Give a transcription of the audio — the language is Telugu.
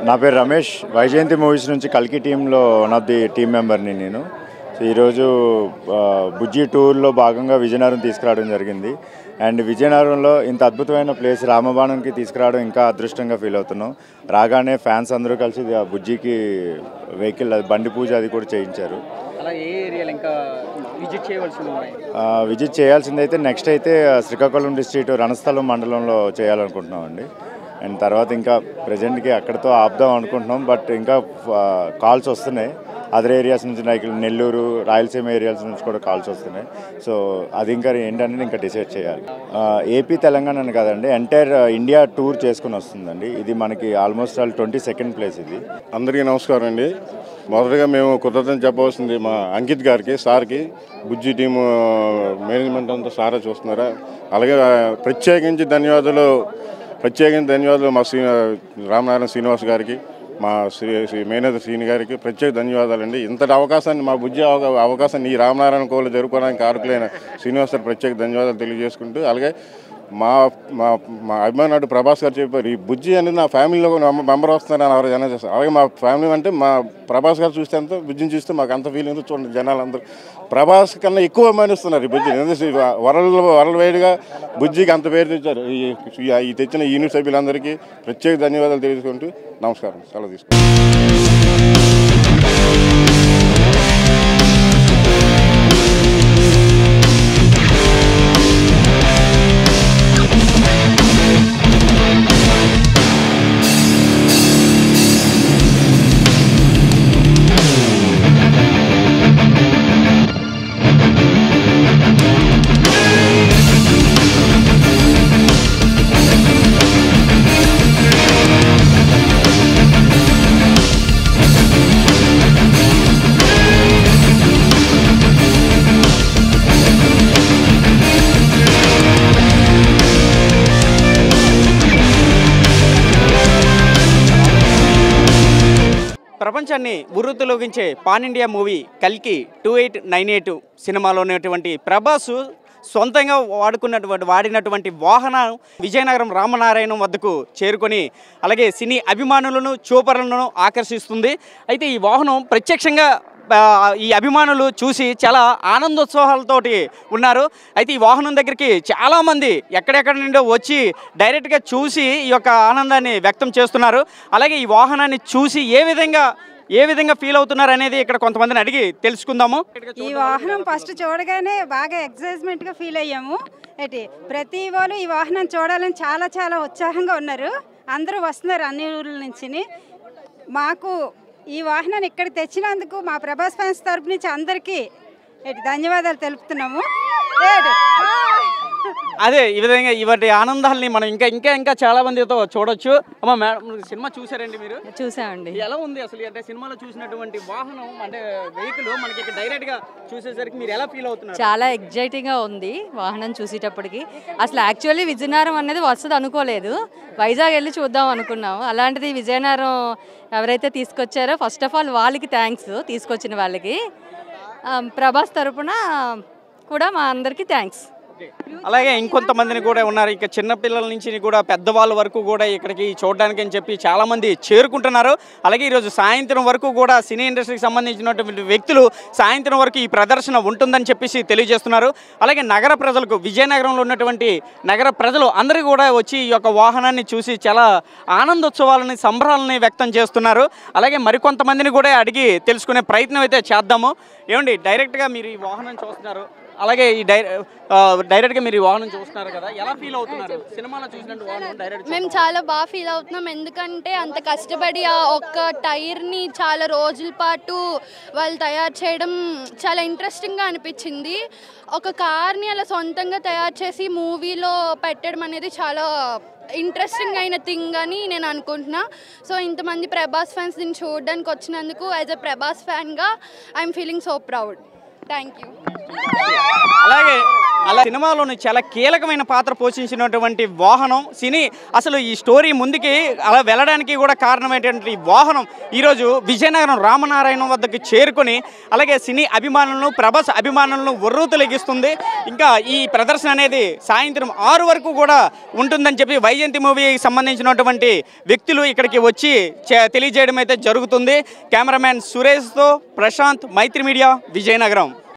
నా పేరు రమేష్ వైజయంతి మూవీస్ నుంచి కల్కి టీంలో వన్ ఆఫ్ ది టీం మెంబర్ని నేను సో ఈరోజు ఆ, బుజ్జి టూర్లో భాగంగా విజయనగరం తీసుకురావడం జరిగింది అండ్ విజయనగరంలో ఇంత అద్భుతమైన ప్లేస్ రామబాణంకి తీసుకురావడం ఇంకా అదృష్టంగా ఫీల్ అవుతున్నాం రాగానే ఫ్యాన్స్ అందరూ కలిసి ఆ బుజ్జికి వెహికల్ అది బండి పూజ అది కూడా చేయించారు అలా ఏ ఏరియాలు ఇంకా విజిట్ చేయవలసి ఉన్నాయి ఆ, విజిట్ చేయాల్సింది అయితే నెక్స్ట్ అయితే ఆ, శ్రీకాకుళం డిస్ట్రిక్ట్ రణస్థలం మండలంలో చేయాలనుకుంటున్నామండి అండ్ తర్వాత ఇంకా ప్రజెంట్కి అక్కడితో ఆపుదాం అనుకుంటున్నాం బట్ ఇంకా కాల్స్ వస్తున్నాయి అదర్ ఏరియాస్ నుంచి లైక్ నెల్లూరు రాయలసీమ ఏరియాస్ నుంచి కూడా కాల్స్ వస్తున్నాయి సో అది ఇంకా ఏంటనేది ఇంకా డిసైడ్ చేయాలి ఆ, ఏపీ తెలంగాణ అని కాదండి ఎంటైర్ ఇండియా టూర్ చేసుకుని వస్తుందండి ఇది మనకి almost all twenty second place ఇది అందరికీ నమస్కారం అండి మొదటగా మేము కృతజ్ఞత చెప్పవలసింది మా అంకిత్ గారికి సార్కి బుజ్జి టీము మేనేజ్మెంట్ అంతా సారా చూస్తున్నారా అలాగే ఆ, ప్రత్యేకించి ధన్యవాదాలు ప్రత్యేకించి ధన్యవాదాలు మా శ్రీ రామనారాయణ శ్రీనివాస్ గారికి మా శ్రీ శ్రీ మేనేజర్ శ్రీని గారికి ప్రత్యేక ధన్యవాదాలండి ఇంతటి అవకాశాన్ని మా బుజ్జి అవ- అవకాశాన్ని ఈ రామనారాయణ కోళ్ళు జరుపుకోవడానికి కారకులైన శ్రీనివాస్ గారు ప్రత్యేక ధన్యవాదాలు తెలియజేసుకుంటూ అలాగే మా మా మా అభిమానుడు ప్రభాస్ గారు చెప్పారు ఈ బుజ్జి అనేది నా ఫ్యామిలీలో మెంబర్ వస్తున్నారని ఎవరు జనం చేస్తారు అలాగే మా ఫ్యామిలీ అంటే మా ప్రభాస్ గారు చూస్తే అంత బుజ్జిని చూస్తే మాకు అంత ఫీలింగ్ చూడండి జనాలు అందరూ ప్రభాస్ కన్నా ఎక్కువ అభిమానిస్తున్నారు ఈ బుజ్జిని ఎందుకంటే వరల్డ్ వరల్డ్ వైడ్గా బుజ్జికి అంత పేరు తెచ్చారు ఈ ఈ- ఈ తెచ్చిన యూనిట్ సభ్యులందరికీ ప్రత్యేక ధన్యవాదాలు తెలియజేసుకుంటూ నమస్కారం సెలవు తీసుకుంటాం ప్రపంచాన్ని ఉర్రుతలోగించే పాన్ ఇండియా మూవీ కల్కి టూ ఎయిట్ నైన్ ఎయిట్ సినిమాలో ఉన్నటువంటి ప్రభాస్ సొంతంగా వాడుకున్నటువంటి వాడినటువంటి వాహనం విజయనగరం రామనారాయణం వద్దకు చేరుకొని అలాగే సినీ అభిమానులను చూపరులను ఆకర్షిస్తుంది అయితే ఈ వాహనం ప్రత్యక్షంగా ఆ, ఈ అభిమానులు చూసి చాలా ఆనందోత్సవాలతోటి ఉన్నారు అయితే ఈ వాహనం దగ్గరికి చాలామంది ఎక్కడెక్కడి నుండో వచ్చి డైరెక్ట్గా చూసి ఈ యొక్క ఆనందాన్ని వ్యక్తం చేస్తున్నారు అలాగే ఈ వాహనాన్ని చూసి ఏ విధంగా ఏ విధంగా ఫీల్ అవుతున్నారు అనేది ఇక్కడ కొంతమందిని అడిగి తెలుసుకుందాము ఈ వాహనం ఫస్ట్ చూడగానే బాగా ఎక్సైజ్మెంట్ గా ఫీల్ అయ్యాము ఏంటి ప్రతి వాళ్ళు ఈ వాహనం చూడాలని చాలా చాలా ఉత్సాహంగా ఉన్నారు అందరూ వస్తున్నారు అన్ని ఊర్ల నుంచి మాకు ఈ వాహనాన్ని ఇక్కడ తెచ్చినందుకు మా ప్రభాస్ ఫ్యాన్స్ తరపు నుంచి అందరికీ ఏంటి ధన్యవాదాలు తెలుపుతున్నాము ఏంటి? అదే ఈ విధంగా ఇవాటి ఆనందాల్ని మనం ఇంకా ఇంకా ఇంకా చాలా మందితో చూడొచ్చు అమ్మ మేడం సినిమా చూసారండి మీరు చూసామండి ఎలా ఉంది అసలు అంటే సినిమాలో చూసినటువంటి వాహనం అంటే వెహికల్ మనకి ఇక్కడ డైరెక్ట్ గా చూసేసరికి మీరు ఎలా ఫీల్ అవుతున్నారు చాలా ఎగ్జైటింగ్గా ఉంది వాహనం చూసేటప్పటికి అసలు యాక్చువల్లీ విజయనగరం అనేది వస్తుంది అనుకోలేదు వైజాగ్ వెళ్ళి చూద్దాం అనుకున్నాము అలాంటిది విజయనగరం ఎవరైతే తీసుకొచ్చారో ఫస్ట్ ఆఫ్ ఆల్ వాళ్ళకి థ్యాంక్స్ తీసుకొచ్చిన వాళ్ళకి ఆ, ప్రభాస్ తరపున కూడా మా అందరికీ థ్యాంక్స్ అలాగే ఇంకొంతమందిని కూడా ఉన్నారు ఇక చిన్న పిల్లల నుంచి కూడా పెద్దవాళ్ళ వరకు కూడా ఇక్కడికి చూడడానికి అని చెప్పి చాలా మంది చేరుకుంటున్నారు అలాగే ఈరోజు సాయంత్రం వరకు కూడా సినీ ఇండస్ట్రీకి సంబంధించినటువంటి వ్యక్తులు సాయంత్రం వరకు ఈ ప్రదర్శన ఉంటుందని చెప్పేసి తెలియజేస్తున్నారు అలాగే నగర ప్రజలకు విజయనగరంలో ఉన్నటువంటి నగర ప్రజలు అందరూ కూడా వచ్చి ఈ యొక్క వాహనాన్ని చూసి చాలా ఆనందోత్సవాలని సంబరాలని వ్యక్తం చేస్తున్నారు అలాగే మరికొంతమందిని కూడా అడిగి తెలుసుకునే ప్రయత్నం అయితే చేద్దాము ఏమండి డైరెక్ట్గా మీరు ఈ వాహనం చూస్తున్నారు అలాగే ఈ డై ఆ, డైరెక్ట్గా మీరు ఈ వాహనం చూస్తున్నారు కదా ఎలా ఫీల్ అవుతున్నారు సినిమాలో చూసినట్టు వాహనం డైరెక్ట్ మేము చాలా బాగా ఫీల్ అవుతున్నాం ఎందుకంటే అంత కష్టపడి ఆ ఒక్క టైర్ని చాలా రోజుల పాటు వాళ్ళు తయారు చేయడం చాలా ఇంట్రెస్టింగ్గా అనిపించింది ఒక కార్ని అలా సొంతంగా తయారు చేసి మూవీలో పెట్టడం అనేది చాలా ఇంట్రెస్టింగ్ అయిన థింగ్ అని నేను అనుకుంటున్నా సో ఇంతమంది ప్రభాస్ ఫ్యాన్స్ దీన్ని చూడడానికి వచ్చినందుకు యాజ్ అ ప్రభాస్ ఫ్యాన్గా I'm feeling so proud thank you అలాగే అలా సినిమాలోని చాలా కీలకమైన పాత్ర పోషించినటువంటి వాహనం సినీ అసలు ఈ స్టోరీ ముందుకి అలా వెళ్ళడానికి కూడా కారణమైనటువంటి ఈ వాహనం ఈరోజు విజయనగరం రామనారాయణం వద్దకు చేరుకొని అలాగే సినీ అభిమానులను ప్రభాస్ అభిమానులను ఉర్రూతలెగిస్తుంది ఇంకా ఈ ప్రదర్శన అనేది సాయంత్రం ఆరు వరకు కూడా ఉంటుందని చెప్పి వైజయంతి మూవీకి సంబంధించినటువంటి వ్యక్తులు ఇక్కడికి వచ్చి చే- తెలియజేయడం అయితే జరుగుతుంది కెమెరామ్యాన్ సురేష్తో ప్రశాంత్ మైత్రి మీడియా విజయనగరం